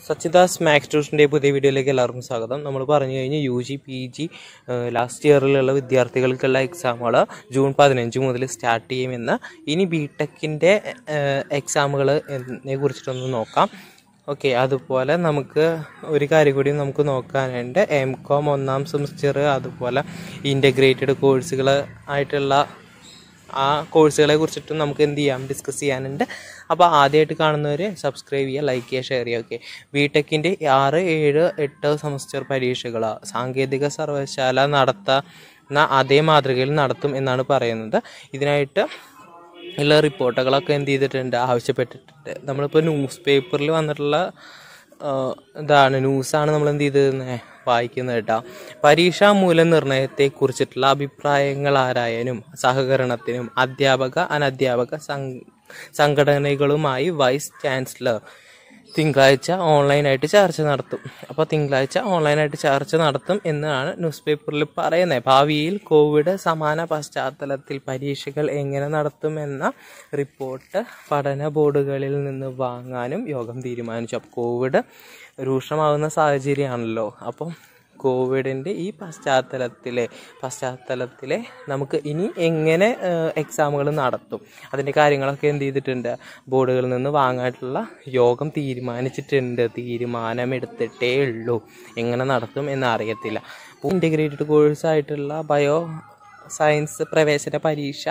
സച്ചിദാസ് max ട്യൂഷൻ്റെ പുതിയ വീഡിയോയിലേക്ക് എല്ലാവർക്കും സ്വാഗതം നമ്മൾ പറഞ്ഞു കഴിഞ്ഞ് U G P G last ഇയറിലുള്ള വിദ്യാർത്ഥികൾക്കുള്ള എക്സാമുകൾ ജൂൺ പതിനഞ്ച് മുതൽ സ്റ്റാർട്ട് ചെയ്യുമെന്ന് ഇനി ബി ടെക്കിൻ്റെ എക്സാമുകളെ കുറിച്ചിട്ടൊന്ന് നോക്കാം ഓക്കെ അതുപോലെ നമുക്ക് ഒരു കാര്യം കൂടി നമുക്ക് നോക്കാനുണ്ട് എം കോം ഒന്നാം സെമിസ്റ്റർ അതുപോലെ ഇൻ്റഗ്രേറ്റഡ് കോഴ്സുകൾ ആയിട്ടുള്ള ആ കോഴ്സുകളെ കുറിച്ചിട്ടും നമുക്ക് എന്ത് ചെയ്യാം ഡിസ്കസ് ചെയ്യാനുണ്ട് അപ്പോൾ ആദ്യമായിട്ട് കാണുന്നവർ സബ്സ്ക്രൈബ് ചെയ്യുക ലൈക്ക് ചെയ്യുക ഷെയർ ചെയ്യുക ഓക്കെ ബി ടെക്കിൻ്റെ ആറ് ഏഴ് എട്ട് സെമസ്റ്റർ പരീക്ഷകൾ സാങ്കേതിക സർവകലാശാല നടത്തുന്ന അതേ മാതൃകയിൽ നടത്തും എന്നാണ് പറയുന്നത് ഇതിനായിട്ട് ഉള്ള റിപ്പോർട്ടുകളൊക്കെ എന്ത് ചെയ്തിട്ടുണ്ട് ആവശ്യപ്പെട്ടിട്ടുണ്ട് നമ്മളിപ്പോൾ ന്യൂസ് പേപ്പറിൽ വന്നിട്ടുള്ള ആഹ് ഇതാണ് ന്യൂസാണ് നമ്മൾ എന്ത് ചെയ്തത് വായിക്കുന്നത് കേട്ടോ പരീക്ഷാ മൂല്യനിർണ്ണയത്തെ കുറിച്ചിട്ടുള്ള അഭിപ്രായങ്ങൾ ആരായാനും സഹകരണത്തിനും അധ്യാപക അനധ്യാപക സം- സംഘടനകളുമായി വൈസ് ചാൻസലർ തിങ്കളാഴ്ച ഓൺലൈനായിട്ട് ചർച്ച നടത്തും അപ്പോൾ തിങ്കളാഴ്ച ഓൺലൈനായിട്ട് ചർച്ച നടത്തും എന്നാണ് ന്യൂസ് പേപ്പറിൽ പറയുന്നത് ഭാവിയിൽ കോവിഡ് സമാന പശ്ചാത്തലത്തിൽ പരീക്ഷകൾ എങ്ങനെ നടത്തുമെന്ന റിപ്പോർട്ട് പഠന ബോർഡുകളിൽ നിന്ന് വാങ്ങാനും യോഗം തീരുമാനിച്ചു അപ്പോൾ കോവിഡ് രൂക്ഷമാകുന്ന സാഹചര്യമാണല്ലോ അപ്പം കോവിഡിൻ്റെ ഈ പശ്ചാത്തലത്തിലെ പശ്ചാത്തലത്തിലെ നമുക്ക് ഇനി എങ്ങനെ എക്സാമുകൾ നടത്തും അതിൻ്റെ കാര്യങ്ങളൊക്കെ എന്ത് ചെയ്തിട്ടുണ്ട് ബോർഡുകളിൽ നിന്ന് വാങ്ങാനുള്ള യോഗം തീരുമാനിച്ചിട്ടുണ്ട് തീരുമാനമെടുത്തിട്ടേ ഉള്ളൂ എങ്ങനെ നടത്തും എന്ന് അറിയത്തില്ല അപ്പോൾ ഇൻ്റഗ്രേറ്റഡ് കോഴ്സായിട്ടുള്ള ബയോ സയൻസ് പ്രവേശന പരീക്ഷ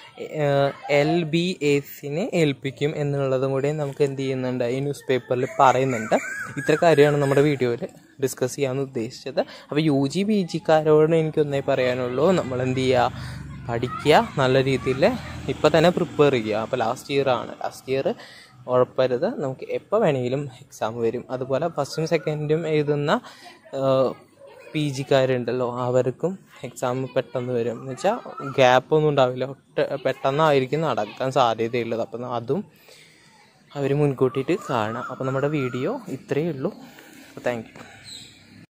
എൽ ബി എസിനെ ഏൽപ്പിക്കും എന്നുള്ളതും കൂടി നമുക്ക് എന്ത് ചെയ്യുന്നുണ്ട് ഈ ന്യൂസ് പേപ്പറിൽ പറയുന്നുണ്ട് ഇത്ര കാര്യമാണ് നമ്മുടെ വീഡിയോയിൽ ഡിസ്കസ് ചെയ്യാമെന്ന് ഉദ്ദേശിച്ചത് അപ്പോൾ യു ജി പി ജിക്കാരോട് എനിക്കൊന്നേ പറയാനുള്ളൂ നമ്മൾ എന്ത് ചെയ്യുക പഠിക്കുക നല്ല രീതിയിൽ ഇപ്പം തന്നെ പ്രിപ്പയർ ചെയ്യുക അപ്പോൾ ലാസ്റ്റ് ഇയർ ആണ് ലാസ്റ്റ് ഇയർ ഉഴപ്പരുത് നമുക്ക് എപ്പോൾ വേണമെങ്കിലും എക്സാം വരും അതുപോലെ ഫസ്റ്റും സെക്കൻഡും എഴുതുന്ന പി ജിക്കാരുണ്ടല്ലോ അവർക്കും എക്സാം പെട്ടെന്ന് വരും എന്ന് വെച്ചാൽ ഗ്യാപ്പൊന്നും ഉണ്ടാവില്ല ഒട്ട പെട്ടെന്നായിരിക്കും നടക്കാൻ സാധ്യതയുള്ളത് അപ്പം അതും അവർ മുൻകൂട്ടിയിട്ട് കാണാം അപ്പോൾ നമ്മുടെ വീഡിയോ ഇത്രയേ ഉള്ളൂ താങ്ക് യു